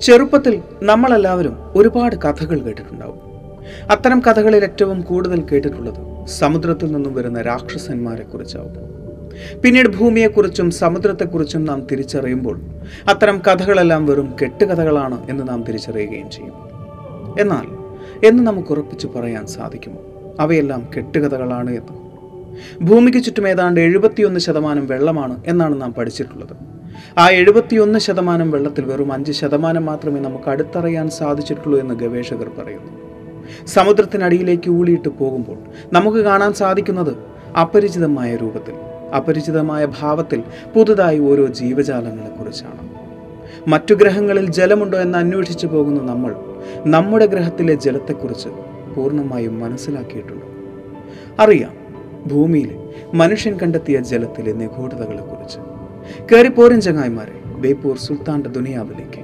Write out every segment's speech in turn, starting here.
ചെറുപ്പത്തിൽ നമ്മളെല്ലാവരും ഒരുപാട് കഥകൾ കേട്ടിട്ടുണ്ടാവും അത്തരം കഥകളിൽ ഏറ്റവും കൂടുതൽ കേട്ടിട്ടുള്ളത് സമുദ്രത്തിൽ നിന്നും വരുന്ന രാക്ഷസന്മാരെ കുറിച്ചാവും പിന്നീട് ഭൂമിയെക്കുറിച്ചും സമുദ്രത്തെക്കുറിച്ചും നാം തിരിച്ചറിയുമ്പോൾ അത്തരം കഥകളെല്ലാം വെറും കെട്ടുകഥകളാണ് എന്ന് നാം തിരിച്ചറിയുകയും ചെയ്യും എന്നാൽ എന്ന് നമുക്ക് ഉറപ്പിച്ചു പറയാൻ സാധിക്കുമോ അവയെല്ലാം കെട്ടുകഥകളാണ് എന്ന് ഭൂമിക്ക് ചുറ്റും ഏതാണ്ട് എഴുപത്തിയൊന്ന് ശതമാനം വെള്ളമാണ് എന്നാണ് നാം പഠിച്ചിട്ടുള്ളത് ആ എഴുപത്തിയൊന്ന് ശതമാനം വെള്ളത്തിൽ വെറും അഞ്ച് ശതമാനം മാത്രമേ നമുക്ക് അടുത്തറിയാൻ സാധിച്ചിട്ടുള്ളൂ എന്ന് ഗവേഷകർ പറയുന്നു സമുദ്രത്തിനടിയിലേക്ക് ഊളിയിട്ട് പോകുമ്പോൾ നമുക്ക് കാണാൻ സാധിക്കുന്നത് അപരിചിതമായ രൂപത്തിൽ അപരിചിതമായ ഭാവത്തിൽ പുതുതായി ഓരോ ജീവജാലങ്ങളെക്കുറിച്ചാണ് മറ്റു ഗ്രഹങ്ങളിൽ ജലമുണ്ടോ എന്ന് അന്വേഷിച്ചു പോകുന്ന നമ്മൾ നമ്മുടെ ഗ്രഹത്തിലെ ജലത്തെക്കുറിച്ച് പൂർണ്ണമായും മനസ്സിലാക്കിയിട്ടുണ്ടോ അറിയാം ഭൂമിയിലെ മനുഷ്യൻ കണ്ടെത്തിയ ജലത്തിലെ നിഗൂഢതകളെക്കുറിച്ച് കയറിപ്പോരൻ ചങ്ങായിമാരെ ബേപ്പൂർ സുൽത്താന്റെ ദുനിയാവിലേക്ക്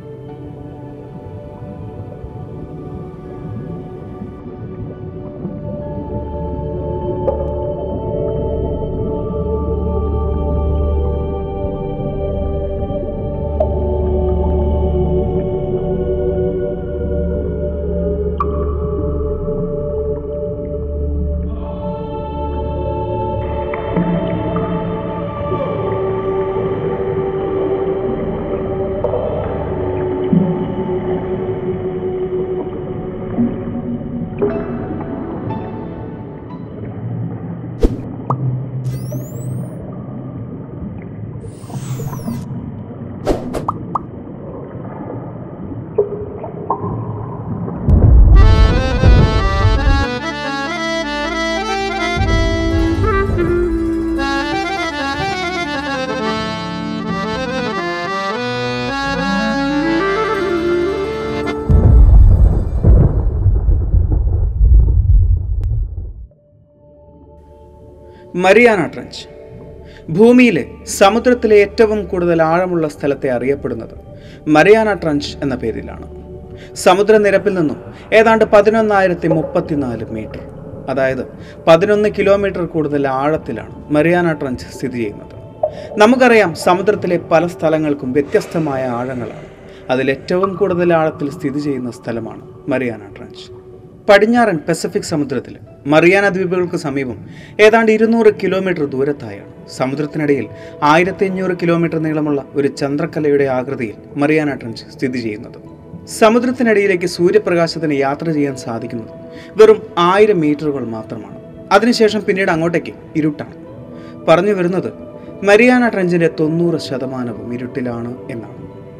മരിയാന ട്രഞ്ച് ഭൂമിയിലെ സമുദ്രത്തിലെ ഏറ്റവും കൂടുതൽ ആഴമുള്ള സ്ഥലത്തെ അറിയപ്പെടുന്നത് മരിയാന ട്രഞ്ച് എന്ന പേരിലാണ് സമുദ്രനിരപ്പിൽ നിന്നും ഏതാണ്ട് പതിനൊന്നായിരത്തി മുപ്പത്തിനാല് മീറ്റർ അതായത് പതിനൊന്ന് കിലോമീറ്റർ കൂടുതൽ ആഴത്തിലാണ് മരിയാന ട്രഞ്ച് സ്ഥിതി ചെയ്യുന്നത് നമുക്കറിയാം സമുദ്രത്തിലെ പല സ്ഥലങ്ങൾക്കും വ്യത്യസ്തമായ ആഴങ്ങളാണ് അതിൽ ഏറ്റവും കൂടുതൽ ആഴത്തിൽ സ്ഥിതി ചെയ്യുന്ന സ്ഥലമാണ് മരിയാന ട്രഞ്ച് പടിഞ്ഞാറൻ പസഫിക് സമുദ്രത്തിൽ മറിയാന ദ്വീപുകൾക്ക് സമീപം ഏതാണ്ട് ഇരുന്നൂറ് കിലോമീറ്റർ ദൂരത്തായാണ് സമുദ്രത്തിനിടയിൽ ആയിരത്തി അഞ്ഞൂറ് കിലോമീറ്റർ നീളമുള്ള ഒരു ചന്ദ്രക്കലയുടെ ആകൃതിയിൽ മറിയാന ട്രഞ്ച് സ്ഥിതി ചെയ്യുന്നത് സമുദ്രത്തിനടിയിലേക്ക് സൂര്യപ്രകാശത്തിന് യാത്ര ചെയ്യാൻ സാധിക്കുന്നത് വെറും ആയിരം മീറ്ററുകൾ മാത്രമാണ് അതിനുശേഷം പിന്നീട് അങ്ങോട്ടേക്ക് ഇരുട്ടാണ് പറഞ്ഞു വരുന്നത് മരിയാന ട്രഞ്ചിന്റെ തൊണ്ണൂറ് ശതമാനവും ഇരുട്ടിലാണ് എന്നാണ്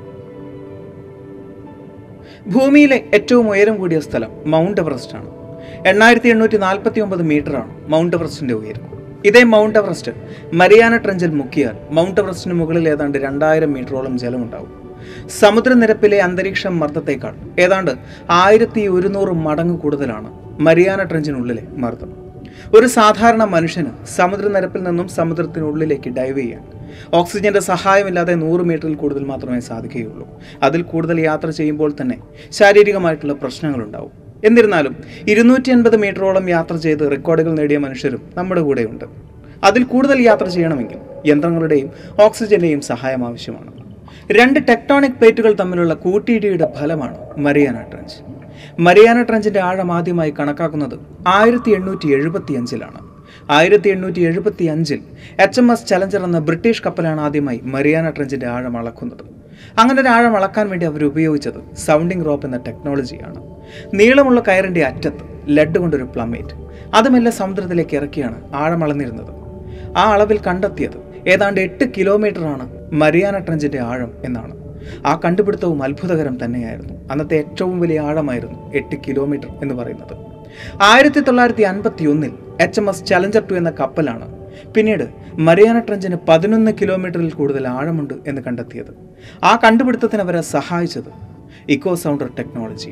ഭൂമിയിലെ ഏറ്റവും ഉയരം കൂടിയ സ്ഥലം മൗണ്ട് എവറസ്റ്റ് ആണ് എണ്ണായിരത്തി എണ്ണൂറ്റി നാൽപ്പത്തി ഒമ്പത് മീറ്ററാണ് മൗണ്ട് എവറസ്റ്റിന്റെ ഉയരം ഇതേ മൗണ്ട് എവറസ്റ്റ് മരിയാന ട്രഞ്ചിൽ മുക്കിയാൽ മൗണ്ട് എവറസ്റ്റിന് മുകളിൽ ഏതാണ്ട് രണ്ടായിരം മീറ്ററോളം ജലമുണ്ടാവും സമുദ്രനിരപ്പിലെ അന്തരീക്ഷ മർദ്ദത്തേക്കാൾ ഏതാണ്ട് ആയിരത്തി ഒരുന്നൂറ് മടങ്ങ് കൂടുതലാണ് മരിയാന ട്രഞ്ചിനുള്ളിലെ മർദ്ദം ഒരു സാധാരണ മനുഷ്യന് സമുദ്രനിരപ്പിൽ നിന്നും സമുദ്രത്തിനുള്ളിലേക്ക് ഡൈവ് ചെയ്യാൻ ഓക്സിജന്റെ സഹായമില്ലാതെ നൂറ് മീറ്ററിൽ കൂടുതൽ മാത്രമേ സാധിക്കുകയുള്ളൂ അതിൽ കൂടുതൽ യാത്ര ചെയ്യുമ്പോൾ തന്നെ ശാരീരികമായിട്ടുള്ള പ്രശ്നങ്ങളുണ്ടാവും എന്നിരുന്നാലും ഇരുന്നൂറ്റി അൻപത് മീറ്ററോളം യാത്ര ചെയ്ത് റെക്കോർഡുകൾ നേടിയ മനുഷ്യരും നമ്മുടെ കൂടെയുണ്ട് അതിൽ കൂടുതൽ യാത്ര ചെയ്യണമെങ്കിൽ യന്ത്രങ്ങളുടെയും ഓക്സിജന്റെയും സഹായം ആവശ്യമാണ് രണ്ട് ടെക്ടോണിക് പ്ലേറ്റുകൾ തമ്മിലുള്ള കൂട്ടിയിടിയുടെ ഫലമാണ് മരിയാന ട്രഞ്ച് മരിയാന ട്രഞ്ചിന്റെ ആഴം ആദ്യമായി കണക്കാക്കുന്നത് ആയിരത്തി എണ്ണൂറ്റി എഴുപത്തി അഞ്ചിലാണ് ആയിരത്തി എണ്ണൂറ്റി എഴുപത്തി അഞ്ചിൽ എച്ച് എം എസ് ചലഞ്ചർ എന്ന ബ്രിട്ടീഷ് കപ്പലാണ് ആദ്യമായി മരിയാന ട്രഞ്ചിന്റെ ആഴം അളക്കുന്നത് അങ്ങനെ ഒരു ആഴം അളക്കാൻ വേണ്ടി അവർ ഉപയോഗിച്ചത് സൗണ്ടിംഗ് റോപ്പ് എന്ന ടെക്നോളജിയാണ് നീളമുള്ള കയറിന്റെ അറ്റത്ത് ലെഡ് കൊണ്ടൊരു പ്ലമേറ്റ് അതുമെല്ലാം സമുദ്രത്തിലേക്ക് ഇറക്കിയാണ് ആഴം അളന്നിരുന്നത് ആ അളവിൽ കണ്ടെത്തിയത് ഏതാണ്ട് എട്ട് കിലോമീറ്ററാണ് മരിയാന ട്രഞ്ചിന്റെ ആഴം എന്നാണ് ആ കണ്ടുപിടുത്തവും അത്ഭുതകരം തന്നെയായിരുന്നു അന്നത്തെ ഏറ്റവും വലിയ ആഴമായിരുന്നു എട്ട് കിലോമീറ്റർ എന്ന് പറയുന്നത് ആയിരത്തി തൊള്ളായിരത്തി അൻപത്തി ഒന്നിൽ H M S Challenger two എന്ന കപ്പലാണ് പിന്നീട് മരിയാന ട്രഞ്ചിന് പതിനൊന്ന് കിലോമീറ്ററിൽ കൂടുതൽ ആഴമുണ്ട് എന്ന് കണ്ടെത്തിയത് ആ കണ്ടുപിടുത്തത്തിന് അവരെ സഹായിച്ചത് ഇക്കോ സൗണ്ടർ ടെക്നോളജി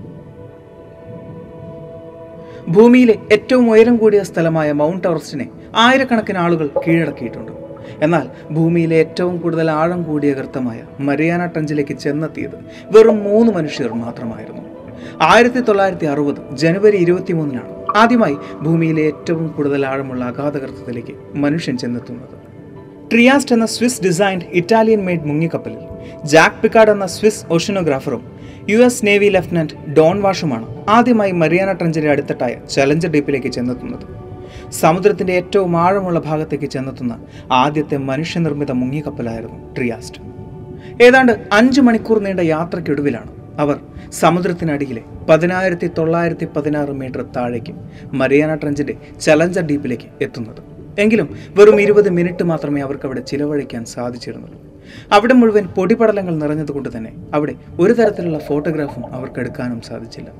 ഭൂമിയിലെ ഏറ്റവും ഉയരം കൂടിയ സ്ഥലമായ മൗണ്ട് എവറസ്റ്റിനെ ആയിരക്കണക്കിന് ആളുകൾ കീഴടക്കിയിട്ടുണ്ട് എന്നാൽ ഭൂമിയിലെ ഏറ്റവും കൂടുതൽ ആഴം കൂടിയ ഗർത്തമായ മരിയാന ട്രഞ്ചിലേക്ക് ചെന്നെത്തിയത് വെറും മൂന്ന് മനുഷ്യർ മാത്രമായിരുന്നു ആയിരത്തി തൊള്ളായിരത്തി അറുപത് ജനുവരി ഇരുപത്തി മൂന്നിനാണ് ആദ്യമായി ഭൂമിയിലെ ഏറ്റവും കൂടുതൽ ആഴമുള്ള അഗാധഗർത്തത്തിലേക്ക് മനുഷ്യൻ ചെന്നെത്തുന്നത് ട്രിയാസ്റ്റ് എന്ന സ്വിസ് ഡിസൈൻഡ് ഇറ്റാലിയൻ മെയ്ഡ് മുങ്ങിക്കപ്പലിൽ ജാക്ക് പിക്കാർഡ് എന്ന സ്വിസ് ഓഷ്യനോഗ്രാഫറും U S navy lieutenant Don വാഷുമാണ് ആദ്യമായി മരിയാന ട്രഞ്ചിന്റെ അടുത്തിട്ടായ ചലഞ്ചർ ഡീപ്പിലേക്ക് ചെന്നെത്തുന്നത് സമുദ്രത്തിന്റെ ഏറ്റവും ആഴമുള്ള ഭാഗത്തേക്ക് ചെന്നെത്തുന്ന ആദ്യത്തെ മനുഷ്യനിർമ്മിത മുങ്ങിക്കപ്പലായിരുന്നു ട്രിയാസ്റ്റ് ഏതാണ്ട് അഞ്ച് മണിക്കൂർ നീണ്ട യാത്രയ്ക്കൊടുവിലാണ് അവർ സമുദ്രത്തിനടിയിലെ പതിനായിരത്തി തൊള്ളായിരത്തി പതിനാറ് മീറ്റർ താഴേക്ക് മരിയാന ട്രഞ്ചിന്റെ ചലഞ്ചർ ഡീപ്പിലേക്ക് എത്തുന്നത് എങ്കിലും വെറും ഇരുപത് മിനിറ്റ് മാത്രമേ അവർക്ക് അവിടെ ചിലവഴിക്കാൻ സാധിച്ചിരുന്നുള്ളൂ അവിടെ മുഴുവൻ പൊടിപടലങ്ങൾ നിറഞ്ഞതുകൊണ്ട് തന്നെ അവിടെ ഒരു തരത്തിലുള്ള ഫോട്ടോഗ്രാഫും അവർക്ക് എടുക്കാനും സാധിച്ചില്ല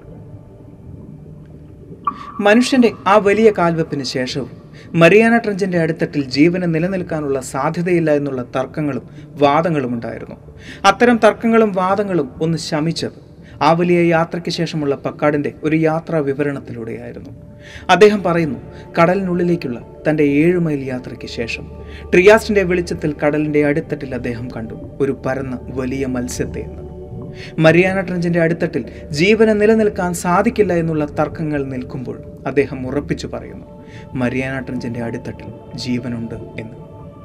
മനുഷ്യന്റെ ആ വലിയ കാൽവെപ്പിന് ശേഷവും മരിയാന ട്രഞ്ചിന്റെ അടിത്തട്ടിൽ ജീവന് നിലനിൽക്കാനുള്ള സാധ്യതയില്ല എന്നുള്ള തർക്കങ്ങളും വാദങ്ങളും ഉണ്ടായിരുന്നു അത്തരം തർക്കങ്ങളും വാദങ്ങളും ഒന്ന് ശമിച്ചത് ആ വലിയ യാത്രയ്ക്ക് ശേഷമുള്ള പക്കാടിന്റെ ഒരു യാത്രാ വിവരണത്തിലൂടെയായിരുന്നു അദ്ദേഹം പറയുന്നു കടലിനുള്ളിലേക്കുള്ള തന്റെ ഏഴ് മൈൽ യാത്രയ്ക്ക് ശേഷം ട്രിയാസ്റ്റിന്റെ വെളിച്ചത്തിൽ കടലിന്റെ അടിത്തട്ടിൽ അദ്ദേഹം കണ്ടു ഒരു പരന്ന വലിയ മത്സ്യത്തെ എന്ന് മരിയാന ട്രഞ്ചിന്റെ അടിത്തട്ടിൽ ജീവന് നിലനിൽക്കാൻ സാധിക്കില്ല എന്നുള്ള തർക്കങ്ങൾ നിൽക്കുമ്പോൾ അദ്ദേഹം ഉറപ്പിച്ചു പറയുന്നു മരിയാന ട്രഞ്ചിന്റെ അടിത്തട്ടിൽ ജീവനുണ്ട് എന്ന്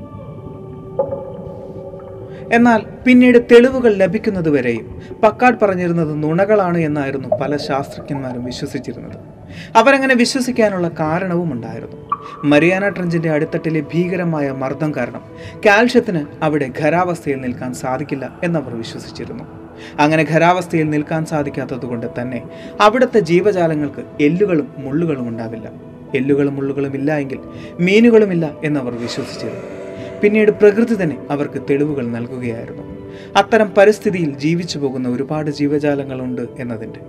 എന്നാൽ പിന്നീട് തെളിവുകൾ ലഭിക്കുന്നതുവരെയും പക്കാട് പറഞ്ഞിരുന്നത് നുണകളാണ് എന്നായിരുന്നു പല ശാസ്ത്രജ്ഞന്മാരും വിശ്വസിച്ചിരുന്നത് അവരങ്ങനെ വിശ്വസിക്കാനുള്ള കാരണവും ഉണ്ടായിരുന്നു മരിയാന ട്രഞ്ചിന്റെ അടിത്തട്ടിലെ ഭീകരമായ മർദ്ദം കാരണം കാൽഷ്യത്തിന് അവിടെ ഖരാവസ്ഥയിൽ നിൽക്കാൻ സാധിക്കില്ല എന്നവർ വിശ്വസിച്ചിരുന്നു അങ്ങനെ ഖരാവസ്ഥയിൽ നിൽക്കാൻ സാധിക്കാത്തതുകൊണ്ട് തന്നെ അവിടുത്തെ ജീവജാലങ്ങൾക്ക് എല്ലുകളും മുള്ളുകളും ഉണ്ടാവില്ല എല്ലുകളും മുള്ളുകളും ഇല്ല എങ്കിൽ മീനുകളുമില്ല എന്നവർ വിശ്വസിച്ചിരുന്നു പിന്നീട് പ്രകൃതി തന്നെ അവർക്ക് തെളിവുകൾ നൽകുകയായിരുന്നു അത്തരം പരിസ്ഥിതിയിൽ ജീവിച്ചു പോകുന്ന ഒരുപാട് ജീവജാലങ്ങളുണ്ട് എന്നതിൻ്റെ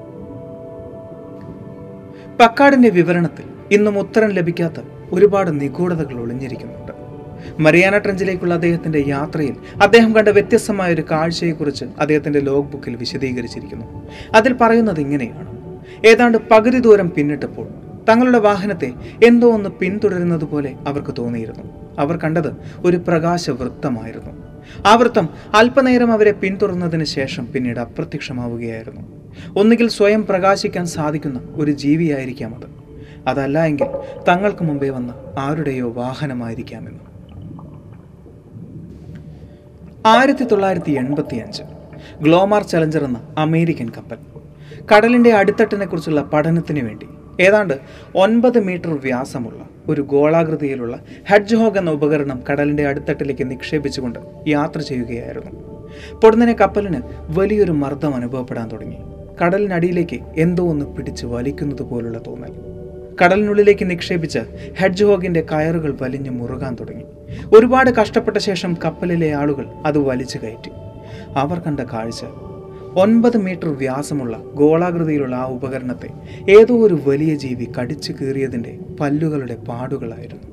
പക്കാടിന്റെ വിവരണത്തിൽ ഇന്നും ഉത്തരം ലഭിക്കാത്ത ഒരുപാട് നിഗൂഢതകൾ ഒളിഞ്ഞിരിക്കുന്നുണ്ട് മരിയാന ട്രഞ്ചിലേക്കുള്ള അദ്ദേഹത്തിന്റെ യാത്രയിൽ അദ്ദേഹം കണ്ട വ്യത്യസ്തമായ ഒരു കാഴ്ചയെക്കുറിച്ച് അദ്ദേഹത്തിന്റെ ലോഗ് ബുക്കിൽ വിശദീകരിച്ചിരിക്കുന്നു അതിൽ പറയുന്നത് ഇങ്ങനെയാണ് ഏതാണ്ട് പകുതി ദൂരം പിന്നിട്ടപ്പോൾ തങ്ങളുടെ വാഹനത്തെ എന്തോ ഒന്ന് പിന്തുടരുന്നത് പോലെ അവർക്ക് തോന്നിയിരുന്നു അവർ കണ്ടത് ഒരു പ്രകാശവൃത്തമായിരുന്നു ആ വൃത്തം അല്പനേരം അവരെ പിന്തുടർന്നതിന് ശേഷം പിന്നീട് അപ്രത്യക്ഷമാവുകയായിരുന്നു ഒന്നുകിൽ സ്വയം പ്രകാശിക്കാൻ സാധിക്കുന്ന ഒരു ജീവിയായിരിക്കാം അത് അതല്ല എങ്കിൽ തങ്ങൾക്ക് മുമ്പേ വന്ന ആരുടെയോ വാഹനമായിരിക്കാമെന്ന് ആയിരത്തി തൊള്ളായിരത്തി എൺപത്തി അഞ്ച് ഗ്ലോമാർ ചലഞ്ചർ എന്ന അമേരിക്കൻ കപ്പൽ കടലിന്റെ അടിത്തട്ടിനെ കുറിച്ചുള്ള പഠനത്തിന് വേണ്ടി ഏതാണ്ട് ഒൻപത് മീറ്റർ വ്യാസമുള്ള ഒരു ഗോളാകൃതിയിലുള്ള ഹെഡ്ജ് ഹോഗ് എന്ന ഉപകരണം കടലിന്റെ അടിത്തട്ടിലേക്ക് നിക്ഷേപിച്ചുകൊണ്ട് യാത്ര ചെയ്യുകയായിരുന്നു പൊടുന്നനെ കപ്പലിന് വലിയൊരു മർദ്ദം അനുഭവപ്പെടാൻ തുടങ്ങി കടലിനടിയിലേക്ക് എന്തോ ഒന്ന് പിടിച്ച് വലിക്കുന്നത് പോലുള്ള തോന്നൽ കടലിനുള്ളിലേക്ക് നിക്ഷേപിച്ച ഹെഡ്ജ് ഹോഗിന്റെ കയറുകൾ വലിഞ്ഞു മുറുകാൻ തുടങ്ങി ഒരുപാട് കഷ്ടപ്പെട്ട ശേഷം കപ്പലിലെ ആളുകൾ അത് വലിച്ചു കയറ്റി അവർ കണ്ട കാഴ്ച ഒൻപത് മീറ്റർ വ്യാസമുള്ള ഗോളാകൃതിയിലുള്ള ആ ഉപകരണത്തെ ഏതോ ഒരു വലിയ ജീവി കടിച്ചു കീറിയതിൻ്റെ പല്ലുകളുടെ പാടുകളായിരുന്നു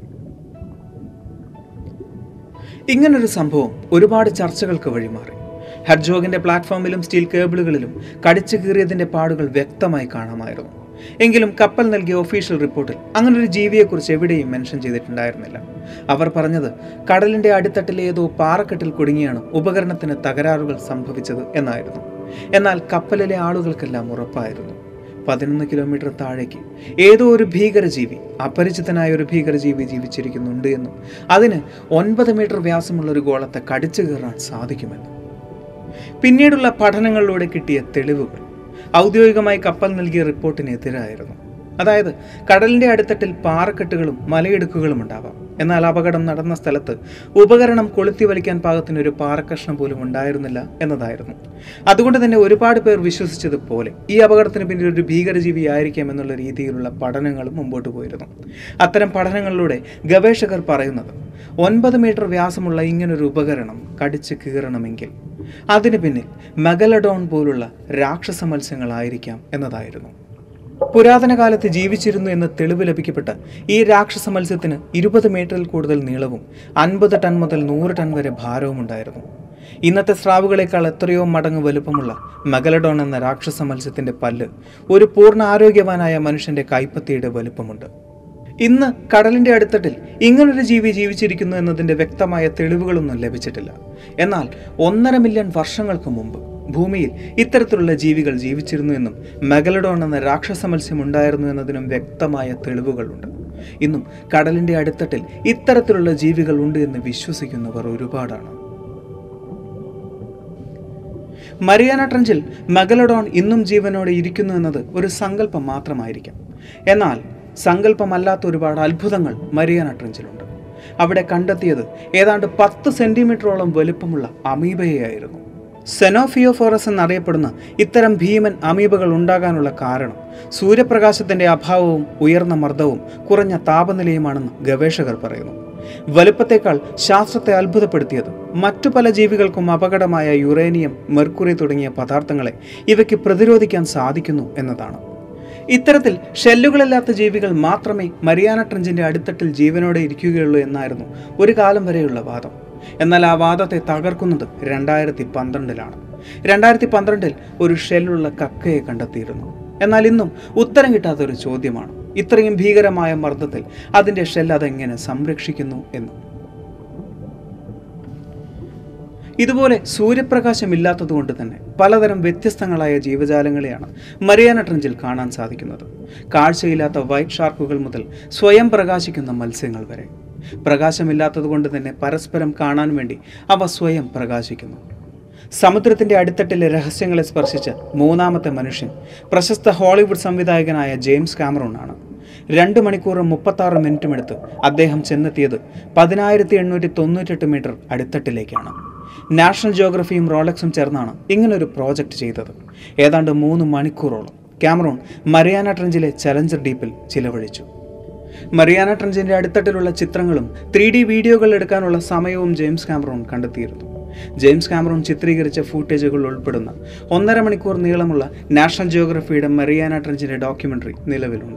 ഇങ്ങനൊരു സംഭവം ഒരുപാട് ചർച്ചകൾക്ക് വഴിമാറി ഹെഡ്ജോഗിന്റെ പ്ലാറ്റ്ഫോമിലും സ്റ്റീൽ കേബിളുകളിലും കടിച്ചു കീറിയതിന്റെ പാടുകൾ വ്യക്തമായി കാണാമായിരുന്നു എങ്കിലും കപ്പൽ നൽകിയ ഒഫീഷ്യൽ റിപ്പോർട്ടിൽ അങ്ങനൊരു ജീവിയെക്കുറിച്ച് എവിടെയും മെൻഷൻ ചെയ്തിട്ടുണ്ടായിരുന്നില്ല അവർ പറഞ്ഞത് കടലിന്റെ അടിത്തട്ടിലെ ഏതോ പാറക്കെട്ടിൽ കുടുങ്ങിയാണ് ഉപകരണത്തിന് തകരാറുകൾ സംഭവിച്ചത് എന്നായിരുന്നു എന്നാൽ കപ്പലിലെ ആളുകൾക്കെല്ലാം ഉറപ്പായിരുന്നു പതിനൊന്ന് കിലോമീറ്റർ താഴേക്ക് ഏതോ ഒരു ഭീകരജീവി അപരിചിതനായ ഒരു ഭീകരജീവി ജീവിച്ചിരിക്കുന്നുണ്ട് എന്നും അതിന് ഒൻപത് മീറ്റർ വ്യാസമുള്ള ഒരു ഗോളത്തെ കടിച്ചു കയറാൻ സാധിക്കുമെന്നും പിന്നീടുള്ള പഠനങ്ങളിലൂടെ കിട്ടിയ തെളിവുകൾ ഔദ്യോഗികമായി കപ്പൽ നൽകിയ റിപ്പോർട്ടിനെതിരായിരുന്നു അതായത് കടലിന്റെ അടിത്തട്ടിൽ പാറക്കെട്ടുകളും മലയിടുക്കുകളും ഉണ്ടാവാം എന്നാൽ അപകടം നടന്ന സ്ഥലത്ത് ഉപകരണം കൊളുത്തി വലിക്കാൻ പാകത്തിന് ഒരു പാറക്കഷ്ണം പോലും ഉണ്ടായിരുന്നില്ല എന്നതായിരുന്നു അതുകൊണ്ട് തന്നെ ഒരുപാട് പേർ വിശ്വസിച്ചതുപോലെ ഈ അപകടത്തിന് പിന്നിൽ ഒരു ഭീകരജീവി ആയിരിക്കാം എന്നുള്ള രീതിയിലുള്ള പഠനങ്ങളും മുമ്പോട്ട് പോയിരുന്നു അത്തരം പഠനങ്ങളിലൂടെ ഗവേഷകർ പറയുന്നത് ഒൻപത് മീറ്റർ വ്യാസമുള്ള ഇങ്ങനൊരു ഉപകരണം കടിച്ച് കീറണമെങ്കിൽ അതിന് പിന്നിൽ മെഗലഡോൺ പോലുള്ള രാക്ഷസ മത്സ്യങ്ങളായിരിക്കാം എന്നതായിരുന്നു പുരാതന കാലത്ത് ജീവിച്ചിരുന്നു എന്ന് തെളിവ് ലഭിക്കപ്പെട്ട ഈ രാക്ഷസ മത്സ്യത്തിന് ഇരുപത് മീറ്ററിൽ കൂടുതൽ നീളവും അൻപത് ടൺ മുതൽ നൂറ് ടൺ വരെ ഭാരവും ഉണ്ടായിരുന്നു ഇന്നത്തെ സ്രാവുകളെക്കാൾ എത്രയോ മടങ്ങ് വലുപ്പമുള്ള മെഗലഡോൺ എന്ന രാക്ഷസ മത്സ്യത്തിന്റെ പല്ല് ഒരു പൂർണ്ണ ആരോഗ്യവാനായ മനുഷ്യന്റെ കൈപ്പത്തിയുടെ വലുപ്പമുണ്ട് ഇന്ന് കടലിന്റെ അടിത്തട്ടിൽ ഇങ്ങനൊരു ജീവി ജീവിച്ചിരിക്കുന്നു എന്നതിന്റെ വ്യക്തമായ തെളിവുകളൊന്നും ലഭിച്ചിട്ടില്ല എന്നാൽ ഒന്നര മില്യൺ വർഷങ്ങൾക്ക് മുമ്പ് ഭൂമിയിൽ ഇത്തരത്തിലുള്ള ജീവികൾ ജീവിച്ചിരുന്നു എന്നും മെഗലഡോൺ എന്ന രാക്ഷസ മത്സ്യം ഉണ്ടായിരുന്നു എന്നതിനും വ്യക്തമായ തെളിവുകളുണ്ട് ഇന്നും കടലിൻ്റെ അടിത്തട്ടിൽ ഇത്തരത്തിലുള്ള ജീവികൾ ഉണ്ട് എന്ന് വിശ്വസിക്കുന്നവർ ഒരുപാടാണ് മരിയാന ട്രഞ്ചിൽ മെഗലഡോൺ ഇന്നും ജീവനോടെ ഇരിക്കുന്നു എന്നത് ഒരു സങ്കല്പം മാത്രമായിരിക്കാം എന്നാൽ സങ്കല്പമല്ലാത്ത ഒരുപാട് അത്ഭുതങ്ങൾ മരിയാന ട്രഞ്ചിലുണ്ട് അവിടെ കണ്ടെത്തിയത് ഏതാണ്ട് പത്ത് സെന്റിമീറ്ററോളം വലുപ്പമുള്ള അമീബയായിരുന്നു സെനോഫിയോഫോറസ് എന്നറിയപ്പെടുന്ന ഇത്തരം ഭീമൻ അമീബകൾ ഉണ്ടാകാനുള്ള കാരണം സൂര്യപ്രകാശത്തിന്റെ അഭാവവും ഉയർന്ന മർദ്ദവും കുറഞ്ഞ താപനിലയുമാണെന്ന് ഗവേഷകർ പറയുന്നു വലുപ്പത്തേക്കാൾ ശാസ്ത്രത്തെ അത്ഭുതപ്പെടുത്തിയത് മറ്റു പല ജീവികൾക്കും അപകടമായ യുറേനിയം മെർക്കുറി തുടങ്ങിയ പദാർത്ഥങ്ങളെ ഇവയ്ക്ക് പ്രതിരോധിക്കാൻ സാധിക്കുന്നു എന്നതാണ് ഇത്തരത്തിൽ ഷെല്ലുകളില്ലാത്ത ജീവികൾ മാത്രമേ മരിയാന ട്രഞ്ചിന്റെ അടിത്തട്ടിൽ ജീവനോടെ ഇരിക്കുകയുള്ളൂ എന്നായിരുന്നു ഒരു കാലം വരെയുള്ള വാദം എന്നാൽ ആ വാദത്തെ തകർക്കുന്നത് രണ്ടായിരത്തി പന്ത്രണ്ടിലാണ് രണ്ടായിരത്തി പന്ത്രണ്ടിൽ ഒരു ഷെല്ലുള്ള കക്കയെ കണ്ടെത്തിയിരുന്നു എന്നാൽ ഇന്നും ഉത്തരം കിട്ടാത്ത ഒരു ചോദ്യമാണ് ഇത്രയും ഭീകരമായ മർദ്ദത്തിൽ അതിന്റെ ഷെൽ അതെങ്ങനെ സംരക്ഷിക്കുന്നു എന്ന് ഇതുപോലെ സൂര്യപ്രകാശം ഇല്ലാത്തതുകൊണ്ട് തന്നെ പലതരം വ്യത്യസ്തങ്ങളായ ജീവജാലങ്ങളെയാണ് മരിയാന ട്രഞ്ചിൽ കാണാൻ സാധിക്കുന്നത് കാഴ്ചയില്ലാത്ത വൈറ്റ് ഷാർക്കുകൾ മുതൽ സ്വയം പ്രകാശിക്കുന്ന മത്സ്യങ്ങൾ വരെ പ്രകാശമില്ലാത്തതുകൊണ്ട് തന്നെ പരസ്പരം കാണാൻ വേണ്ടി അവ സ്വയം പ്രകാശിക്കുന്നു സമുദ്രത്തിന്റെ അടിത്തട്ടിലെ രഹസ്യങ്ങളെ സ്പർശിച്ച മൂന്നാമത്തെ മനുഷ്യൻ പ്രശസ്ത ഹോളിവുഡ് സംവിധായകനായ ജെയിംസ് കാമറൂൺ ആണ് രണ്ട് മണിക്കൂറും മുപ്പത്താറ് മിനിറ്റും എടുത്ത് അദ്ദേഹം ചെന്നെത്തിയത് പതിനായിരത്തി എണ്ണൂറ്റി തൊണ്ണൂറ്റെട്ട് മീറ്റർ അടിത്തട്ടിലേക്കാണ് നാഷണൽ ജോഗ്രഫിയും റോളക്സും ചേർന്നാണ് ഇങ്ങനൊരു പ്രോജക്റ്റ് ചെയ്തത് ഏതാണ്ട് മൂന്ന് മണിക്കൂറോളം ക്യാമറോൺ മരിയാന ട്രഞ്ചിലെ ചലഞ്ചർ ഡീപ്പിൽ ചിലവഴിച്ചു മറിയാന ട്രഞ്ചിന്റെ അടിത്തട്ടിലുള്ള ചിത്രങ്ങളും ത്രീ ഡി വീഡിയോകൾ എടുക്കാനുള്ള സമയവും ജെയിംസ് കാമറോൺ കണ്ടെത്തിയിരുന്നു ജെയിംസ് കാമറോൺ ചിത്രീകരിച്ച ഫൂട്ടേജുകൾ ഉൾപ്പെടുന്ന ഒന്നര മണിക്കൂർ നീളമുള്ള നാഷണൽ ജിയോഗ്രഫിയുടെ മറിയാന ട്രഞ്ചിന്റെ ഡോക്യുമെന്ററി നിലവിലുണ്ട്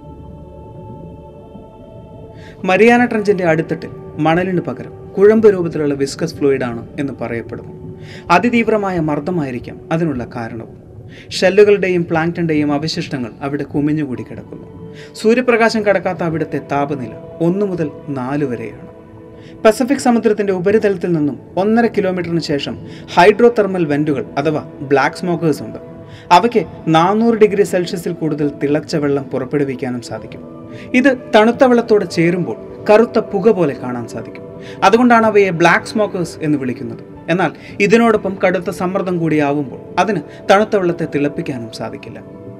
മരിയാന ട്രഞ്ചിന്റെ അടിത്തട്ടിൽ മണലിന് പകരം കുഴമ്പ് രൂപത്തിലുള്ള വിസ്കസ് ഫ്ലൂയിഡ് ആണ് എന്ന് പറയപ്പെടുന്നു അതിതീവ്രമായ മർദ്ദമായിരിക്കാം അതിനുള്ള കാരണവും ഷെല്ലുകളുടെയും പ്ലാങ്ടന്റെയും അവശിഷ്ടങ്ങൾ അവിടെ കുമിഞ്ഞുകൂടി കിടക്കുന്നു സൂര്യപ്രകാശം കടക്കാത്ത അവിടുത്തെ താപനില ഒന്ന് മുതൽ നാല് വരെയാണ് പസഫിക് സമുദ്രത്തിന്റെ ഉപരിതലത്തിൽ നിന്നും ഒന്നര കിലോമീറ്ററിന് ശേഷം ഹൈഡ്രോ തെർമൽ വെന്റുകൾ അഥവാ ബ്ലാക്ക് സ്മോക്കേഴ്സ് ഉണ്ട് അവയ്ക്ക് നാനൂറ് ഡിഗ്രി സെൽഷ്യസിൽ കൂടുതൽ തിളച്ച വെള്ളം പുറപ്പെടുവിക്കാനും സാധിക്കും ഇത് തണുത്ത വെള്ളത്തോടെ ചേരുമ്പോൾ കറുത്ത പുക പോലെ കാണാൻ സാധിക്കും അതുകൊണ്ടാണ് അവയെ ബ്ലാക്ക് സ്മോക്കേഴ്സ് എന്ന് വിളിക്കുന്നത് എന്നാൽ ഇതിനോടൊപ്പം കടുത്ത സമ്മർദ്ദം കൂടിയാവുമ്പോൾ അതിന് തണുത്ത വെള്ളത്തെ തിളപ്പിക്കാനും സാധിക്കില്ല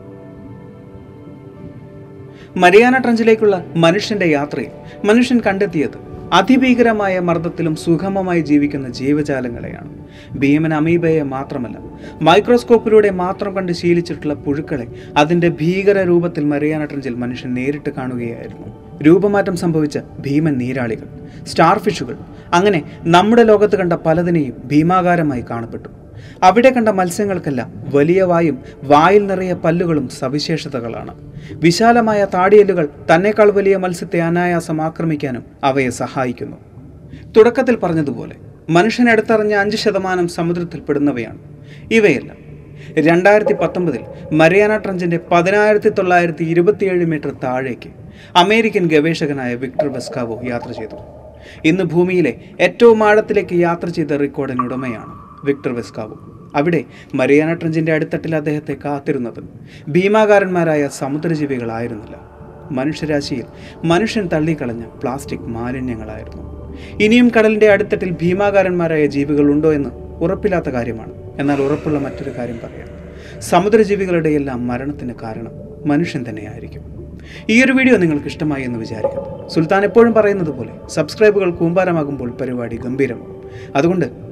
മരിയാന ട്രഞ്ചിലേക്കുള്ള മനുഷ്യന്റെ യാത്രയിൽ മനുഷ്യൻ കണ്ടെത്തിയത് അതിഭീകരമായ മർദ്ദത്തിലും സുഗമമായി ജീവിക്കുന്ന ജീവജാലങ്ങളെയാണ് ഭീമൻ അമീബയെ മാത്രമല്ല മൈക്രോസ്കോപ്പിലൂടെ മാത്രം കണ്ട് ശീലിച്ചിട്ടുള്ള പുഴുക്കളെ അതിന്റെ ഭീകര രൂപത്തിൽ മരിയാന ട്രഞ്ചിൽ മനുഷ്യൻ നേരിട്ട് കാണുകയായിരുന്നു രൂപമാറ്റം സംഭവിച്ച ഭീമൻ നീരാളികൾ സ്റ്റാർ ഫിഷുകൾ അങ്ങനെ നമ്മുടെ ലോകത്ത് കണ്ട പലതിനെയും ഭീമാകാരമായി കാണപ്പെട്ടു അവിടെ കണ്ട മത്സ്യങ്ങൾക്കെല്ലാം വലിയ വായും വായിൽ നിറയെ പല്ലുകളും സവിശേഷതകളാണ് വിശാലമായ താടിയല്ലുകൾ തന്നെക്കാൾ വലിയ മത്സ്യത്തെ അനായാസം ആക്രമിക്കാനും അവയെ സഹായിക്കുന്നു തുടക്കത്തിൽ പറഞ്ഞതുപോലെ മനുഷ്യൻ എടുത്തറിഞ്ഞ അഞ്ച് ശതമാനം സമുദ്രത്തിൽപ്പെടുന്നവയാണ് ഇവയെല്ലാം രണ്ടായിരത്തി പത്തൊമ്പതിൽ മരിയാന ട്രഞ്ചിന്റെ പതിനായിരത്തി തൊള്ളായിരത്തി ഇരുപത്തിയേഴ് മീറ്റർ താഴേക്ക് അമേരിക്കൻ ഗവേഷകനായ വിക്ടർ വെസ്കാവോ യാത്ര ചെയ്തു ഇന്ന് ഭൂമിയിലെ ഏറ്റവും ആഴത്തിലേക്ക് യാത്ര ചെയ്ത റെക്കോർഡിന് ഉടമയാണ് വിക്ടർ വെസ്കാവോ അവിടെ മരിയാന ട്രഞ്ചിന്റെ അടിത്തട്ടിൽ അദ്ദേഹത്തെ കാത്തിരുന്നത് ഭീമാകാരന്മാരായ സമുദ്രജീവികളായിരുന്നില്ല മനുഷ്യരാശിയിൽ മനുഷ്യൻ തള്ളിക്കളഞ്ഞ പ്ലാസ്റ്റിക് മാലിന്യങ്ങളായിരുന്നു ഇനിയും കടലിന്റെ അടിത്തട്ടിൽ ഭീമാകാരന്മാരായ ജീവികൾ ഉണ്ടോ എന്ന് ഉറപ്പില്ലാത്ത കാര്യമാണ് എന്നാൽ ഉറപ്പുള്ള മറ്റൊരു കാര്യം പറയാം സമുദ്രജീവികളുടെ എല്ലാം മരണത്തിന് കാരണം മനുഷ്യൻ തന്നെയായിരിക്കും ഈ ഒരു വീഡിയോ നിങ്ങൾക്ക് ഇഷ്ടമായി എന്ന് വിചാരിക്കുന്നു സുൽത്താൻ എപ്പോഴും പറയുന്നത് പോലെ സബ്സ്ക്രൈബുകൾ കൂമ്പാരമാകുമ്പോൾ പരിപാടി ഗംഭീരം അതുകൊണ്ട്